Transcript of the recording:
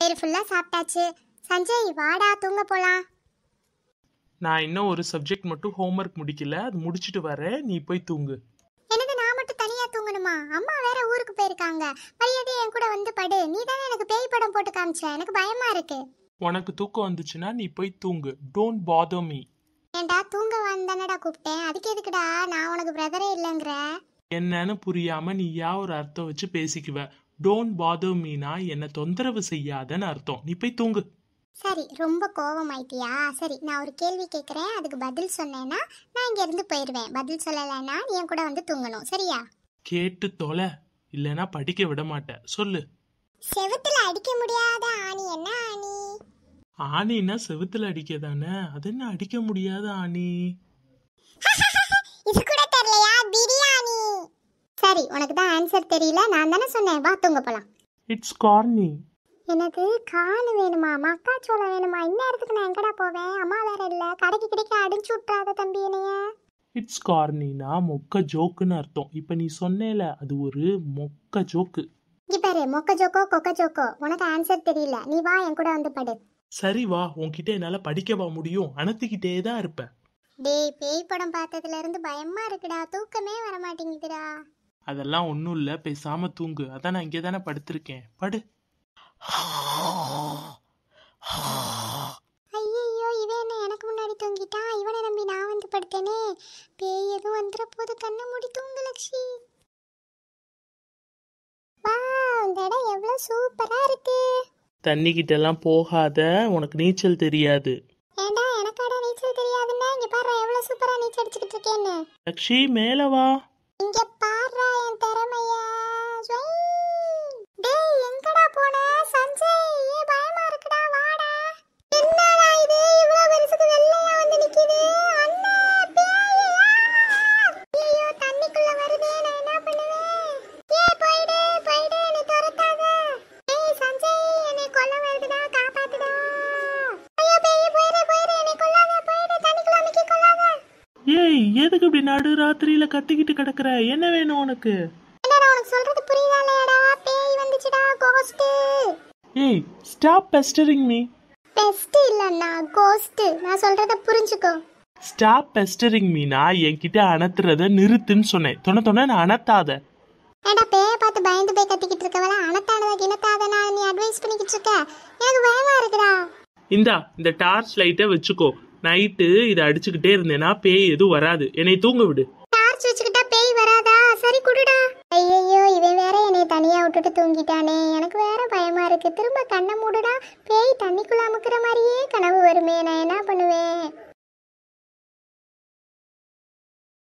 வயிறு ஃபுல்லாக சாப்பிட்டாச்சு சஞ்சய் வாடா தூங்க போலாம் நான் இன்னும் ஒரு சப்ஜெக்ட் மட்டும் ஹோம்ஒர்க் முடிக்கல அது முடிச்சிட்டு வரேன் நீ போய் தூங்கு எனக்கு நான் மட்டும் தனியா தூங்கணுமா அம்மா வேற ஊருக்கு போயிருக்காங்க மரியாதை என் கூட வந்து படு நீ தானே எனக்கு பேய் படம் போட்டு காமிச்ச எனக்கு பயமா இருக்கு உனக்கு தூக்கம் வந்துச்சுன்னா நீ போய் தூங்கு டோன்ட் பாதர் மீ ஏன்டா தூங்க வந்தானடா கூப்பிட்டேன் அதுக்கு எதுக்குடா நான் உனக்கு பிரதரே இல்லைங்கிற என்னன்னு புரியாம நீ யா ஒரு அர்த்தம் வச்சு பேசிக்குவ டோன்ட் பாதர் மீனா என்னை தொந்தரவு செய்யாதன்னு அர்த்தம் நீ போய் தூங்கு சரி ரொம்ப கோவமாயிட்டியா சரி நான் ஒரு கேள்வி கேட்குறேன் அதுக்கு பதில் சொன்னேன்னா நான் இங்க இருந்து போயிடுவேன் பதில் சொல்லலைன்னா நீ என் கூட வந்து தூங்கணும் சரியா கேட்டு தொலை இல்லைன்னா படிக்க விட மாட்டேன் சொல்லு செவுத்துல அடிக்க முடியாத ஆணி என்ன ஆணி ஆணின்னா செவுத்துல அடிக்க தானே அது என்ன அடிக்க முடியாத ஆணி இது கூட தெரியலையா பிரியாணி சரி உனக்கு தான் ஆன்சர் தெரியல நான் தானே சொன்னேன் வா தூங்க போலாம் இட்ஸ் கார்னி எனக்கு காணு வேணுமா மக்காச்சோளம் வேணுமா இந்நேரத்துக்கு நான் எங்கடா போவேன் அம்மா வேற இல்ல கடைக்கு கிடைக்க அடிச்சு விட்றாத தம்பி என்னைய இட்ஸ் கார்னினா மொக்க ஜோக்குன்னு அர்த்தம் இப்போ நீ சொன்னேல அது ஒரு மொக்க ஜோக்கு இங்க பாரு மொக்க ஜோக்கோ கொக்க ஜோக்கோ உனக்கு ஆன்சர் தெரியல நீ வா என் கூட வந்து படு சரி வா உன்கிட்ட என்னால படிக்கவா முடியும் அனத்திக்கிட்டே தான் இருப்பேன் டேய் பேய் படம் பார்த்ததுல இருந்து பயமா இருக்குடா தூக்கமே வர மாட்டேங்குதுடா அதெல்லாம் ஒன்றும் இல்லை பேசாம தூங்கு அதான் நான் இங்கே தானே படுத்திருக்கேன் படு ஐயோ இவன் என்ன எனக்கு முன்னாடி தூங்கிட்டான் இவனை நம்பி நான் வந்து படுத்தேனே பேய் எதுவும் வந்துட போது கண்ணை மூடி தூங்கு லக்ஷி வா இந்த இடம் எவ்வளவு சூப்பரா இருக்கு தண்ணிக்கிட்ட எல்லாம் போகாத உனக்கு நீச்சல் தெரியாது ஏண்டா எனக்காடா நீச்சல் தெரியாதுன்னா இங்க பாரு எவ்வளவு சூப்பரா நீச்சல் அடிச்சுக்கிட்டு இருக்கேன்னு லக்ஷி மேல வா இங்க பாருடா என் திறமைய ஸ்வை. டேய் எங்கடா போன சஞ்சய் ஏ பயமா இருக்குடா வாடா என்னடா இது இவ்வளவு பெருசுக்கு வெள்ளையா வந்து நிக்குது அண்ணா பேயா ஐயோ தண்ணிக்குள்ள வருதே நான் என்ன பண்ணுவேன் ஏ போயிடு போயிடு என்னை துரத்தாத ஏய் சஞ்சய் என்னை கொல்ல வருதுடா காப்பாத்துடா ஐயோ பேய் போயிடு போயிடு என்னை கொல்லாத போயிடு தண்ணிக்குள்ள அமைக்கி கொல்லாத ஏய் எதுக்கு இப்படி நடு ராத்திரியில கத்திக்கிட்டு கிடக்குற என்ன வேணும் உனக்கு என்னடா உனக்கு சொல்றது புரியுதா இல்லையாடா பேய் வந்துச்சுடா கோஸ்ட் ஏய் ஸ்டாப் பெஸ்டரிங் மீ பெஸ்ட் இல்லண்ணா கோஸ்ட் நான் சொல்றத புரிஞ்சுக்கோ ஸ்டாப் பெஸ்டரிங் மீனா என்கிட்ட அணத்துறத நிறுத்துன்னு சொன்னேன் தொண தொண நான் அணத்தாத ஏடா பேய பார்த்து பயந்து போய் கத்திக்கிட்டு இருக்கவள அனத்தானதா கிணத்தாதனா நீ அட்வைஸ் பண்ணிக்கிட்டு இருக்க எனக்கு பயமா இருக்குடா இந்தா இந்த டார்ச் லைட்டை வச்சுக்கோ நைட்டு இதை அடிச்சுக்கிட்டே இருந்தேன்னா பேய் எதுவும் வராது என்னை தூங்க விடு டார்ச் வச்சுக்கிட்டா பேய் வராதா சரி குடுடா ஐயோ இவன் வேற என்னை தனியா விட்டுட்டு தூங்கிட்டானே எனக்கு வேற பயமா இருக்கு திரும்ப கண்ணை மூடுடா பேய் தண்ணிக்குள்ள அமுக்குற மாதிரியே கனவு வருமே நான் என்ன பண்ணுவேன்